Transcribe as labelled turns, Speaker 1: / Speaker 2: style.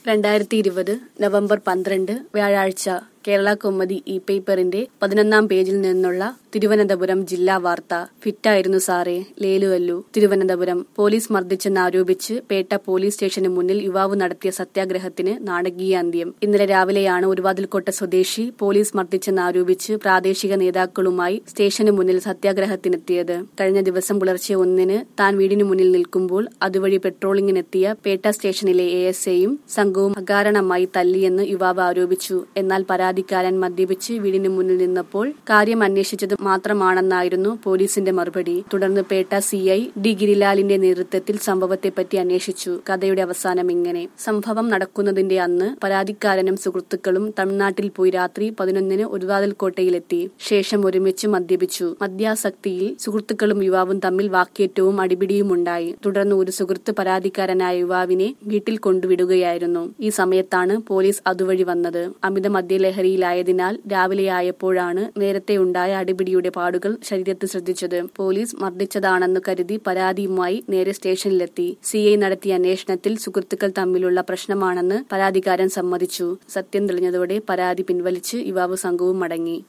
Speaker 1: രണ്ടായിരത്തി ഇരുപത് നവംബർ പന്ത്രണ്ട് വ്യാഴാഴ്ച കേരള കൗമുദി ഇ പേപ്പറിന്റെ പതിനൊന്നാം പേജിൽ നിന്നുള്ള തിരുവനന്തപുരം ജില്ലാ വാർത്ത ഫിറ്റായിരുന്നു സാറേ ലേലുവല്ലു തിരുവനന്തപുരം പോലീസ് മർദ്ദിച്ചെന്നാരോപിച്ച് പേട്ട പോലീസ് സ്റ്റേഷന് മുന്നിൽ യുവാവ് നടത്തിയ സത്യാഗ്രഹത്തിന് നാടകീയ അന്ത്യം ഇന്നലെ രാവിലെയാണ് ഒരുവാതിൽക്കോട്ട സ്വദേശി പോലീസ് മർദ്ദിച്ചെന്നാരോപിച്ച് പ്രാദേശിക നേതാക്കളുമായി സ്റ്റേഷന് മുന്നിൽ സത്യാഗ്രഹത്തിനെത്തിയത് കഴിഞ്ഞ ദിവസം പുലർച്ചെ ഒന്നിന് താൻ വീടിനു മുന്നിൽ നിൽക്കുമ്പോൾ അതുവഴി പെട്രോളിംഗിനെത്തിയ പേട്ട സ്റ്റേഷനിലെ എ എസ് എയും സംഘവും അകാരണമായി തല്ലിയെന്ന് യുവാവ് ആരോപിച്ചു എന്നാൽ പരാതിക്കാരൻ മദ്യപിച്ച് വീടിന് മുന്നിൽ നിന്നപ്പോൾ കാര്യം അന്വേഷിച്ചത് മാത്രമാണെന്നായിരുന്നു പോലീസിന്റെ മറുപടി തുടർന്ന് പേട്ട സി ഐ ഡി ഗിരിലാലിന്റെ നേതൃത്വത്തിൽ സംഭവത്തെപ്പറ്റി അന്വേഷിച്ചു കഥയുടെ അവസാനം ഇങ്ങനെ സംഭവം നടക്കുന്നതിന്റെ അന്ന് പരാതിക്കാരനും സുഹൃത്തുക്കളും തമിഴ്നാട്ടിൽ പോയി രാത്രി പതിനൊന്നിന് ഒരുവാതിൽക്കോട്ടയിലെത്തി ശേഷം ഒരുമിച്ച് മദ്യപിച്ചു മദ്യാസക്തിയിൽ സുഹൃത്തുക്കളും യുവാവും തമ്മിൽ വാക്കേറ്റവും അടിപിടിയുമുണ്ടായി തുടർന്ന് ഒരു സുഹൃത്ത് പരാതിക്കാരനായ യുവാവിനെ വീട്ടിൽ കൊണ്ടുവിടുകയായിരുന്നു ഈ സമയത്താണ് പോലീസ് അതുവഴി വന്നത് അമിത മദ്യലഹരിയിലായതിനാൽ രാവിലെയായപ്പോഴാണ് നേരത്തെ ഉണ്ടായ അടിപിടിയുടെ പാടുകൾ ശരീരത്തിൽ ശ്രദ്ധിച്ചത് പോലീസ് മർദ്ദിച്ചതാണെന്ന് കരുതി പരാതിയുമായി നേരെ സ്റ്റേഷനിലെത്തി സി ഐ നടത്തിയ അന്വേഷണത്തിൽ സുഹൃത്തുക്കൾ തമ്മിലുള്ള പ്രശ്നമാണെന്ന് പരാതിക്കാരൻ സമ്മതിച്ചു സത്യം തെളിഞ്ഞതോടെ പരാതി പിൻവലിച്ച് യുവാവ് സംഘവും മടങ്ങി